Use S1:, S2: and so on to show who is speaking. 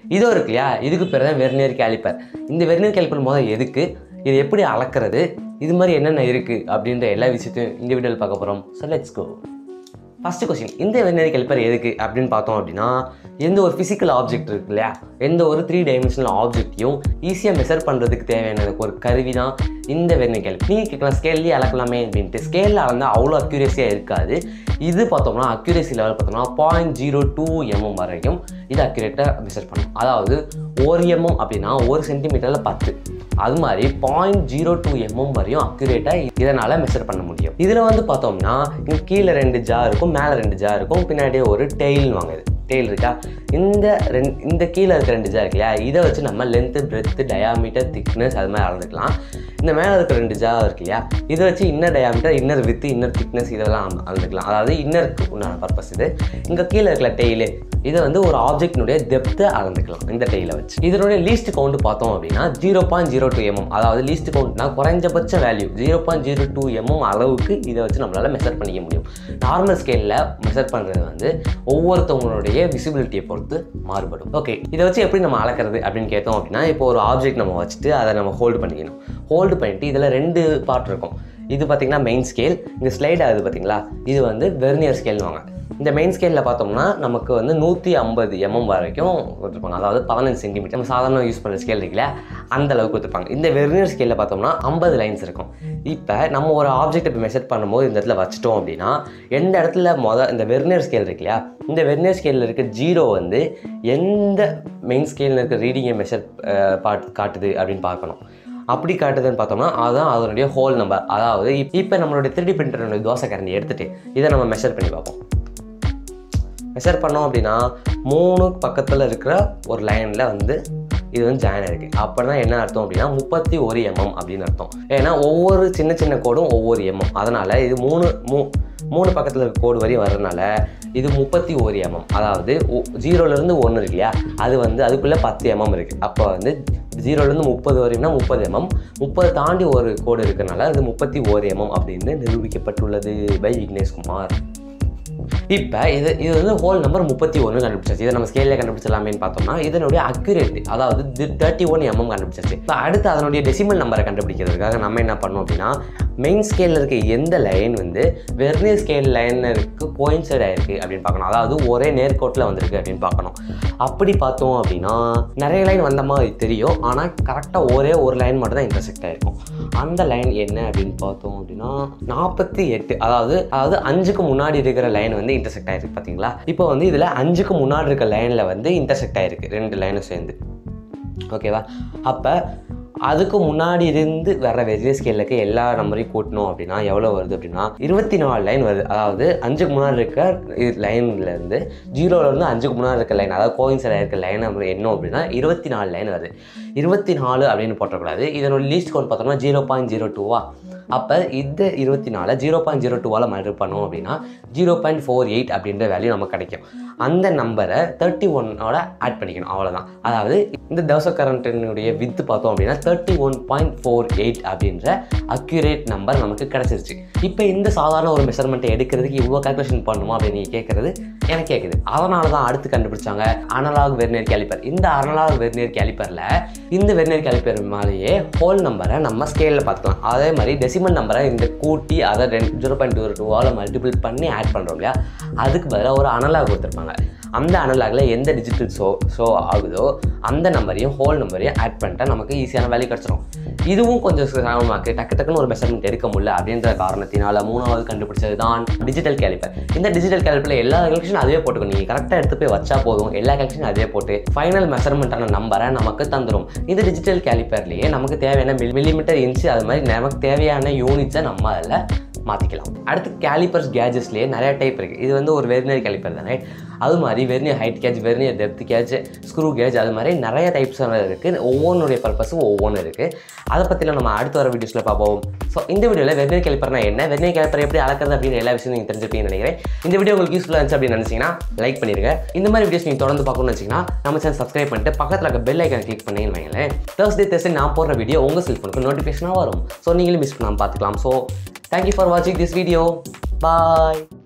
S1: இதோ இருக்கு இல்லையா இதுக்கு பேர் தான் வெர்னியர் கேலிப்பர் இந்த வெர்னியர் கேலிப்பர் முதல் எதுக்கு இது எப்படி அளக்கிறது இது மாதிரி என்னென்ன இருக்குது அப்படின்ற எல்லா விஷயத்தையும் இந்த வீடியோவில் பார்க்க போகிறோம் so let's go first question இந்த வெர்னியர் கேலிப்பர் எதுக்கு அப்படின்னு பார்த்தோம் அப்படின்னா எந்த ஒரு ஃபிசிக்கல் ஆப்ஜெக்ட் இருக்கு இல்லையா எந்த ஒரு த்ரீ டைமென்ஷனல் ஆப்ஜெக்ட்டையும் ஈஸியாக மெஷர் பண்ணுறதுக்கு தேவையான ஒரு கருவி தான் இந்த வெர்னியர் கேலிப்பர் நீங்கள் கேட்கலாம் ஸ்கேல்லேயே அளக்கலாமே அப்படின்ட்டு ஸ்கேலில் அளந்தால் அவ்வளோ அக்யூரேசியாக இருக்காது இது பார்த்தோம்னா அக்யூரேசி லெவல் பார்த்தோம்னா பாயிண்ட் ஜீரோ டூ எம்எம் வரைக்கும் இது அக்யூரேட்டாக மெஷர் பண்ணும் அதாவது ஒரு எம்எம் அப்படின்னா ஒரு சென்டிமீட்டரில் பத்து அது மாதிரி பாயிண்ட் ஜீரோ டூ எம்எம் வரையும் அக்யூரேட்டாக இதனால் மெஷர் பண்ண முடியும் இதில் வந்து பார்த்தோம்னா இங்கே கீழே ரெண்டு ஜா இருக்கும் மேலே ரெண்டு ஜா இருக்கும் பின்னாடி ஒரு டெய்ல் வாங்குது டெய்ல் இருக்கா இந்த ரெண்டு இந்த கீழே இருக்க ரெண்டு ஜா இருக்கு இல்லையா இதை வச்சு நம்ம லென்த்து பிரெத்து டயாமீட்டர் திக்னஸ் அது மாதிரி அளந்துக்கலாம் இந்த மேலே இருக்க ரெண்டு ஜா இருக்கு இல்லையா இதை வச்சு inner diameter inner width inner thickness இதெல்லாம் அளந்துக்கலாம் அதாவது இன்னருக்கு உண்டான பர்பஸ் இது இங்கே கீழே இருக்கிற டெய்லு இதை வந்து ஒரு ஆப்ஜெக்டினுடைய டெப்த்தை அளந்துக்கலாம் இந்த டெய்லை வச்சு இதனுடைய லீஸ்ட் கவுண்ட் பார்த்தோம் அப்படின்னா zero point zero two mm அதாவது லீஸ்ட் கவுண்ட்னா குறைஞ்சபட்ச value zero point zero two mm அளவுக்கு இதை வச்சு நம்மளால் மெஷர் பண்ணிக்க முடியும் நார்மல் ஸ்கேலில் மெஷர் பண்ணுறது வந்து ஒவ்வொருத்தவங்களுடைய விசிபிலிட்டியை பொறுத்து மாறுபடும் ஓகே இதை வச்சு எப்படி நம்ம அளக்கிறது அப்படின்னு கேட்டோம் அப்படின்னா இப்போ ஒரு ஆப்ஜெக்ட் நம்ம வச்சுட்டு அதை நம்ம ஹோல்டு பண்ணிக்கணும் ஹோல்டு பண்ணிட்டு இதில் ரெண்டு பார்ட் இருக்கும் இது பார்த்தீங்கன்னா மெயின் ஸ்கேல் இங்கே ஸ்லைட் ஆகுது பார்த்தீங்களா இது வந்து வெர்னியர் ஸ்கேல் வாங்க இந்த மெயின் ஸ்கேலில் பார்த்தோம்னா நமக்கு வந்து நூற்றி ஐம்பது எம்எம் வரைக்கும் கொடுத்துருப்பாங்க அதாவது பதினஞ்சு சென்டிமீட்டர் நம்ம சாதாரண யூஸ் பண்ணுற ஸ்கேல் இருக்குல்ல அந்த அளவுக்கு கொடுத்துருப்பாங்க இந்த வெர்னியர் ஸ்கேலில் பார்த்தோம்னா ஐம்பது லைன்ஸ் இருக்கும் இப்போ நம்ம ஒரு ஆப்ஜெக்ட் இப்போ மெஷர் பண்ணும்போது இந்த இடத்துல வச்சிட்டோம் அப்படின்னா எந்த இடத்துல மொதல் இந்த வெர்னியர் ஸ்கேல் இருக்கு இல்லையா இந்த வெர்னியர் ஸ்கேலில் இருக்க ஜீரோ வந்து எந்த மெயின் ஸ்கேலில் இருக்க ரீடிங்கை மெஷர் பாட் காட்டுது அப்படின்னு பார்க்கணும் அப்படி காட்டுதுன்னு பார்த்தோம்னா அதுதான் அதனுடைய ஹோல் நம்பர் அதாவது இப்போ நம்மளுடைய த்ரீ பிரிண்டருடைய தோசை கரண்டி எடுத்துகிட்டு இதை நம்ம மெஷர் பண்ணி பார்ப்போம் மெஷர் பண்ணோம் அப்படின்னா மூணு பக்கத்தில் இருக்கிற ஒரு லைனில் வந்து இது வந்து ஜாயின் இருக்குது அப்படின்னா என்ன அர்த்தம் அப்படின்னா முப்பத்தி ஒரு எம்எம் அப்படின்னு அர்த்தம் ஏன்னா ஒவ்வொரு சின்ன சின்ன கோடும் ஒவ்வொரு எம்எம் அதனால் இது மூணு மூ மூணு பக்கத்தில் இருக்க கோடு வரையும் வர்றதுனால இது முப்பத்தி ஒரு எம்எம் அதாவது ஜீரோலேருந்து ஒன்று இருக்கு இல்லையா அது வந்து அதுக்குள்ளே பத்து எம்எம் இருக்குது அப்போ வந்து ஜீரோலேருந்து முப்பது வரையும்னா முப்பது எம்எம் முப்பது தாண்டி ஒரு கோடு இருக்கிறனால அது முப்பத்தி ஓரு எம்எம் அப்படின்னு நிரூபிக்கப்பட்டுள்ளது பை விக்னேஷ்குமார் இப்போ இது இது வந்து ஹோல் நம்பர் முப்பத்தி ஒன்று கண்டுபிடிச்சாச்சு இதை நம்ம ஸ்கேலில் கண்டுபிடிச்சலாமேன்னு பார்த்தோம்னா இதனுடைய அக்யூரேட் அதாவது தேர்ட்டி ஒன் எம்எம் கண்டுபிடிச்சாச்சு இப்போ அடுத்து அதனுடைய டெசிமல் நம்பரை கண்டுபிடிக்கிறதுக்காக நம்ம என்ன பண்ணோம் அப்படின்னா மெயின் ஸ்கேலில் இருக்க எந்த லைன் வந்து வெர்னியர் ஸ்கேல் லைனருக்கு கோயின் சைட் ஆயிருக்கு அப்படின்னு பார்க்கணும் அதாவது ஒரே நேர்கோட்டில் வந்திருக்கு அப்படின்னு பார்க்கணும் அப்படி பார்த்தோம் அப்படின்னா நிறைய லைன் வந்த மாதிரி தெரியும் ஆனால் கரெக்டாக ஒரே ஒரு லைன் மட்டும் தான் இன்டர்செக்ட் ஆயிருக்கும் அந்த லைன் என்ன அப்படின்னு பார்த்தோம் அப்படின்னா நாற்பத்தி எட்டு அதாவது அதாவது அஞ்சுக்கு முன்னாடி இருக்கிற லைன் வந்து இன்டர்செக்ட் ஆயிருக்கு பார்த்தீங்களா இப்போ வந்து இதில் அஞ்சுக்கு முன்னாடி இருக்க லைனில் வந்து இன்டர்செக்ட் ஆயிருக்கு ரெண்டு லைனும் சேர்ந்து ஓகேவா அப்போ அதுக்கு முன்னாடி இருந்து வர வெரிய ஸ்கேலுக்கு எல்லா நம்பரையும் கூட்டணும் அப்படின்னா எவ்வளோ வருது அப்படின்னா இருபத்தி நாலு லைன் வருது அதாவது அஞ்சுக்கு முன்னாடி இருக்க லைன்லேருந்து ஜீரோலேருந்து அஞ்சுக்கு முன்னாடி இருக்க லைன் அதாவது கோயின்சைடாக இருக்க லைன் நம்பர் என்ன அப்படின்னா இருபத்தி நாலு லைன் வருது இருபத்தி நாலு அப்படின்னு போட்டக்கூடாது இதனோட லீஸ்ட் கவுண்ட் பார்த்தோம்னா ஜீரோ பாயிண்ட் ஜீரோ டூவா அப்போ இந்த இருபத்தி நாலு ஜீரோ பாயிண்ட் ஜீரோ டூவால் மல்டி பண்ணோம் அப்படின்னா ஜீரோ பாயிண்ட் ஃபோர் எயிட் அப்படின்ற வேல்யூ நமக்கு கிடைக்கும் அந்த நம்பரை தேர்ட்டி ஒன்னோட ஆட் பண்ணிக்கணும் அவ்வளோதான் அதாவது இந்த தவச கரண்ட்டினுடைய வித்து பார்த்தோம் அப்படின்னா thirty one point four eight அப்படின்ற அக்யூரேட் நம்பர் நமக்கு கிடச்சிருச்சு இப்போ இந்த சாதாரண ஒரு மெஷர்மெண்ட்டை எடுக்கிறதுக்கு இவ்வளோ கால்குலேஷன் பண்ணுமா அப்படின்னு நீங்கள் கேட்குறது எனக்கு கேட்குது அதனால தான் அடுத்து கண்டுபிடிச்சாங்க அனலாக் வெர்னியர் கேலிப்பர் இந்த அனலாக் வெர்னியர் கேலிப்பரில் இந்த வெர்னியர் கேலிப்பர் மாதிரியே ஹோல் நம்பரை நம்ம ஸ்கேலில் பார்த்துக்கலாம் அதே மாதிரி டெசிமல் நம்பரை இந்த கூட்டி அதை ரெண்டு ஜீரோ பாயிண்ட் டூ டூவால் மல்டிபிள் பண்ணி ஆட் பண்ணுறோம் இல்லையா அதுக்கு பதிலாக ஒரு அனலாக் கொடுத்துருப்பாங்க அந்த அனலாகில் எந்த டிஜிட்டல் ஷோ ஷோ ஆகுதோ அந்த நம்பரையும் ஹோல் நம்பரையும் ஆட் பண்ணிட்டா நமக்கு ஈஸியான வேல்யூ கிடச்சிரும் இதுவும் கொஞ்சம் சிரமமாக்கு டக்கு டக்குன்னு ஒரு மெஷர்மெண்ட் எடுக்க முடியல அப்படின்ற காரணத்தினால மூணாவது கண்டுபிடிச்சது தான் டிஜிட்டல் கேலிப்பர் இந்த டிஜிட்டல் கேலிப்பரில் எல்லா கலெக்ஷனும் அதுவே போட்டுக்கணும் நீங்கள் கரெக்டாக எடுத்து போய் வச்சா போதும் எல்லா கலெக்ஷனும் அதுவே போட்டு ஃபைனல் மெஷர்மெண்ட்டான நம்பரை நமக்கு தந்துடும் இது டிஜிட்டல் கேலிப்பர்லேயே நமக்கு தேவையான மில் மில்லிமீட்டர் இன்ச்சு அது மாதிரி நமக்கு தேவையான யூனிட்ஸை நம்ம அதில் மாற்றிக்கலாம் அடுத்து கேலிப்பர்ஸ் கேஜஸ்லேயே நிறைய டைப் இருக்குது இது வந்து ஒரு வெர்னியர் கேலிப்பர் தானே அது மாதிரி vernier height gauge vernier depth gauge screw gauge அது மாதிரி நிறைய டைப்ஸ் இருக்குது ஒவ்வொன்றுடைய பர்பஸும் ஒவ்வொன்றும் இருக்குது அதை பற்றிலாம் நம்ம அடுத்த வர வீடியோஸில் பார்ப்போம் ஸோ இந்த வீடியோவில் வெர்னியர் கேலிப்பர்னா என்ன வெர்னியர் கேலிப்பர் எப்படி அளக்கிறது அப்படின்னு எல்லா விஷயம் நீங்கள் தெரிஞ்சுப்பீங்கன்னு நினைக்கிறேன் இந்த வீடியோ உங்களுக்கு யூஸ்ஃபுல்லாக இருந்துச்சு அப்படின்னு நினச்சிங்கன்னா லைக் பண்ணிருங்க இந்த மாதிரி வீடியோஸ் நீங்கள் தொடர்ந்து பார்க்கணும்னு வச்சிங்கன்னா நம்ம சேனல் சப்ஸ்கிரைப் பண்ணிட்டு பக்கத்தில் இருக்க பெல் ஐக்கனை கிளிக் பண்ணீங்கன்னு வைங்களேன் தேர்ஸ்டே தேர்ஸ்டே நான் போடுற வீடியோ உங்கள் செல்ஃபோனுக்கு நோட்டிஃபிகேஷனாக வரும் ஸோ நீங்களும் மிஸ் பண்ணாமல் பார்த்துக்கலாம் ஸோ தேங்க்யூ ஃபார் வாட்சிங் திஸ் வீடியோ பாய்